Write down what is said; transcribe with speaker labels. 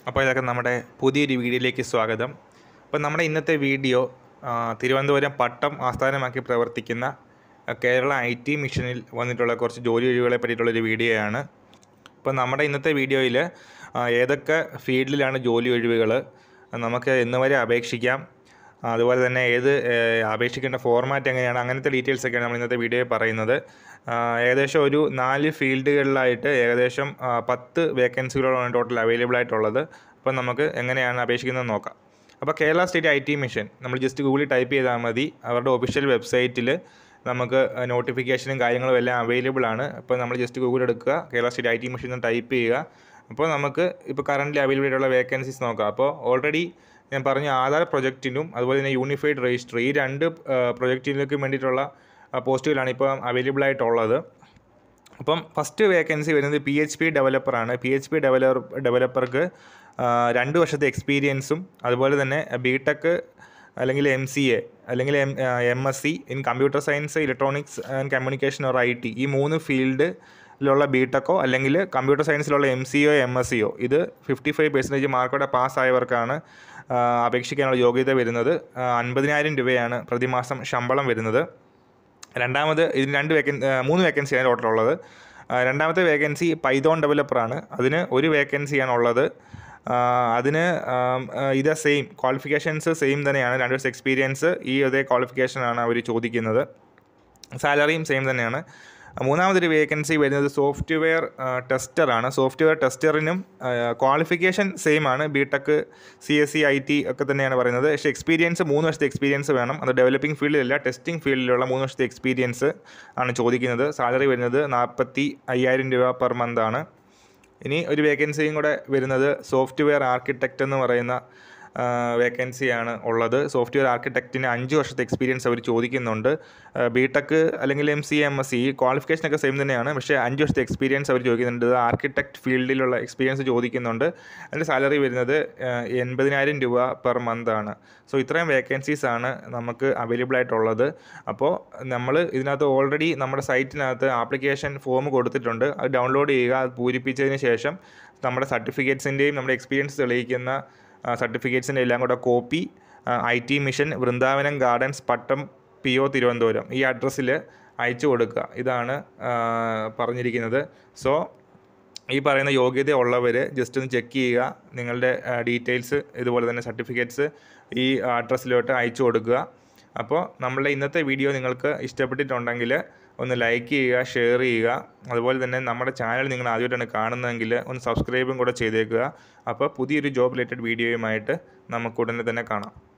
Speaker 1: അപ്പോൾ ഇതൊക്കെ നമ്മുടെ പുതിയൊരു വീഡിയോയിലേക്ക് സ്വാഗതം അപ്പോൾ നമ്മുടെ ഇന്നത്തെ വീഡിയോ ആ, തിരുവനന്തപുരം പട്ടം ആസ്ഥാനമാക്കി പ്രവർത്തിക്കുന്ന ആ, കേരള ഐ ടി മിഷനിൽ വന്നിട്ടുള്ള കുറച്ച് ജോലി ഒഴിവുകളെ പറ്റിയിട്ടുള്ളൊരു വീഡിയോയാണ് അപ്പോൾ നമ്മുടെ ഇന്നത്തെ വീഡിയോയിൽ ഏതൊക്കെ ഫീൽഡിലാണ് ജോലി ഒഴിവുകൾ നമുക്ക് എന്ന് വരെ അപേക്ഷിക്കാം ആ, അതുപോലെ തന്നെ ഏത് ഏഹ്, അപേക്ഷിക്കേണ്ട ഫോർമാറ്റ് എങ്ങനെയാണ് അങ്ങനത്തെ ഡീറ്റെയിൽസ് ഒക്കെയാണ് നമ്മൾ ഇന്നത്തെ വീഡിയോയിൽ പറയുന്നത് ആ, ഏകദേശം ഒരു നാല് ഫീൽഡുകളിലായിട്ട് ഏകദേശം ആ, പത്ത് വേക്കൻസികളാണ് ടോട്ടൽ അവൈലബിൾ ആയിട്ടുള്ളത് അപ്പോൾ നമുക്ക് എങ്ങനെയാണ് അപേക്ഷിക്കുന്നത് നോക്കാം അപ്പോൾ Kerala state I T mission നമ്മൾ ജസ്റ്റ് ഗൂഗിളിൽ ടൈപ്പ് ചെയ്താൽ മതി അവരുടെ ഒഫീഷ്യൽ വെബ്സൈറ്റിൽ നമുക്ക് നോട്ടിഫിക്കേഷനും കാര്യങ്ങളും എല്ലാം അവൈലബിൾ ആണ് അപ്പോൾ നമ്മൾ ജസ്റ്റ് ഗൂഗിൾ എടുക്കുക Kerala state I T mission എന്ന് ടൈപ്പ് ചെയ്യുക അപ്പോൾ നമുക്ക് ഇപ്പോൾ കറൻ്റ് അവൈലബിൾ ആയിട്ടുള്ള വേക്കൻസീസ് നോക്കാം അപ്പോൾ ഓൾറെഡി ഞാൻ പറഞ്ഞ ആധാർ പ്രൊജക്റ്റിനും അതുപോലെ തന്നെ യൂണിഫൈഡ് രജിസ്റ്റർ ഈ രണ്ട് പ്രൊജക്റ്റിലേക്കും വേണ്ടിയിട്ടുള്ള പോസ്റ്റുകളാണ് ഇപ്പോൾ അവൈലബിൾ ആയിട്ടുള്ളത് അപ്പം ഫസ്റ്റ് വേക്കൻസി വരുന്നത് പി എച്ച് പി ഡെവലപ്പറാണ് പി എച്ച് പി ഡെവലപ്പർ ഡെവലപ്പർക്ക് രണ്ട് വർഷത്തെ എക്സ്പീരിയൻസും അതുപോലെ തന്നെ ബി ടെക് അല്ലെങ്കിൽ എം സി എ അല്ലെങ്കിൽ M M S C in computer science electronics and communication or I T ഈ മൂന്ന് ഫീൽഡിലുള്ള ബി ടെക്കോ അല്ലെങ്കിൽ കമ്പ്യൂട്ടർ സയൻസിലുള്ള എം സി ഒ എം എസ് സിയോ ഇത് ഫിഫ്റ്റി ഫൈവ് പെർസെൻറ്റേജ് മാർക്കോടെ പാസ്സായവർക്കാണ് ആ, അപേക്ഷിക്കാനുള്ള യോഗ്യത വരുന്നത് ആ, അൻപതിനായിരം രൂപയാണ് പ്രതിമാസം ശമ്പളം വരുന്നത് രണ്ടാമത് ഇതിന് രണ്ട് വേക്കൻ മൂന്ന് വേക്കൻസിയാണ് ടോട്ടൽ ഉള്ളത് ആ, രണ്ടാമത്തെ വേക്കൻസി പൈതോൺ ഡെവലപ്പറാണ് അതിന് ഒരു വേക്കൻസിയാണ് ഉള്ളത് ആ, അതിന് ആം, ആ, ഇത് സെയിം ക്വാളിഫിക്കേഷൻസ് സെയിം തന്നെയാണ് രണ്ട് വർഷം എക്സ്പീരിയൻസ് ഈ അതേ ക്വാളിഫിക്കേഷനാണ് അവർ ചോദിക്കുന്നത് സാലറിയും സെയിം തന്നെയാണ് മൂന്നാമതൊരു വേക്കൻസി വരുന്നത് സോഫ്റ്റ്വെയർ ടെസ്റ്ററാണ് സോഫ്റ്റ്വെയർ ടെസ്റ്ററിനും ക്വാളിഫിക്കേഷൻ സെയിം ആണ് B tech C S C I T ഒക്കെ തന്നെയാണ് പറയുന്നത് പക്ഷേ എക്സ്പീരിയൻസ് മൂന്ന് വർഷത്തെ എക്സ്പീരിയൻസ് വേണം അത് ഡെവലപ്പിംഗ് ഫീൽഡിലല്ല ടെസ്റ്റിംഗ് ഫീൽഡിലുള്ള മൂന്ന് വർഷത്തെ എക്സ്പീരിയൻസ് ആണ് ചോദിക്കുന്നത് സാലറി വരുന്നത് നാൽപ്പത്തി അയ്യായിരം രൂപ പെർ മന്ത് ആണ് ഇനി ഒരു വേക്കൻസിയും കൂടെ വരുന്നത് സോഫ്റ്റ്വെയർ ആർക്കിടെക്റ്റ് എന്ന് പറയുന്ന വേക്കൻസിയാണ് ഉള്ളത് സോഫ്റ്റ്വെയർ ആർക്കിടെക്റ്റിന് അഞ്ച് വർഷത്തെ എക്സ്പീരിയൻസ് അവർ ചോദിക്കുന്നുണ്ട് ബി ടെക് അല്ലെങ്കിൽ M C M S C ക്വാളിഫിക്കേഷനൊക്കെ സെയിം തന്നെയാണ് പക്ഷേ അഞ്ച് വർഷത്തെ എക്സ്പീരിയൻസ് അവർ ചോദിക്കുന്നുണ്ട് ആർക്കിടെക്ട് ഫീൽഡിലുള്ള എക്സ്പീരിയൻസ് ചോദിക്കുന്നുണ്ട് അതിൻ്റെ സാലറി വരുന്നത് ആ, എൺപതിനായിരം രൂപ പെർ മന്ത് ആണ് സോ ഇത്രയും വേക്കൻസീസ് ആണ് നമുക്ക് അവൈലബിൾ ആയിട്ടുള്ളത് അപ്പോൾ നമ്മൾ ഇതിനകത്ത് ഓൾറെഡി നമ്മുടെ സൈറ്റിനകത്ത് ആപ്ലിക്കേഷൻ ഫോം കൊടുത്തിട്ടുണ്ട് അത് ഡൗൺലോഡ് ചെയ്യുക അത് പൂരിപ്പിച്ചതിന് ശേഷം നമ്മുടെ സർട്ടിഫിക്കറ്റ്സിൻ്റെയും നമ്മുടെ എക്സ്പീരിയൻസ് തെളിയിക്കുന്ന സർട്ടിഫിക്കറ്റ്സിൻ്റെ എല്ലാം കൂടെ copy I T mission Vrindavanam gardens Pattam P O Thiruvananthapuram ഈ അഡ്രസ്സിൽ അയച്ചു കൊടുക്കുക ഇതാണ് ആ, പറഞ്ഞിരിക്കുന്നത് സോ ഈ പറയുന്ന യോഗ്യത ഉള്ളവർ ജസ്റ്റ് ഒന്ന് ചെക്ക് ചെയ്യുക നിങ്ങളുടെ ഡീറ്റെയിൽസ് ഇതുപോലെ തന്നെ സർട്ടിഫിക്കറ്റ്സ് ഈ അഡ്രസ്സിലോട്ട് അയച്ചു കൊടുക്കുക അപ്പോൾ നമ്മളുടെ ഇന്നത്തെ വീഡിയോ നിങ്ങൾക്ക് ഇഷ്ടപ്പെട്ടിട്ടുണ്ടെങ്കിൽ ഒന്ന് ലൈക്ക് ചെയ്യുക ഷെയർ ചെയ്യുക അതുപോലെ തന്നെ നമ്മുടെ ചാനൽ നിങ്ങൾ ആദ്യമായിട്ടാണ് കാണുന്നതെങ്കിൽ ഒന്ന് സബ്സ്ക്രൈബും കൂടെ ചെയ്തേക്കുക അപ്പോൾ പുതിയൊരു ജോബ് റിലേറ്റഡ് വീഡിയോയുമായിട്ട് നമുക്ക് ഉടനെ തന്നെ കാണാം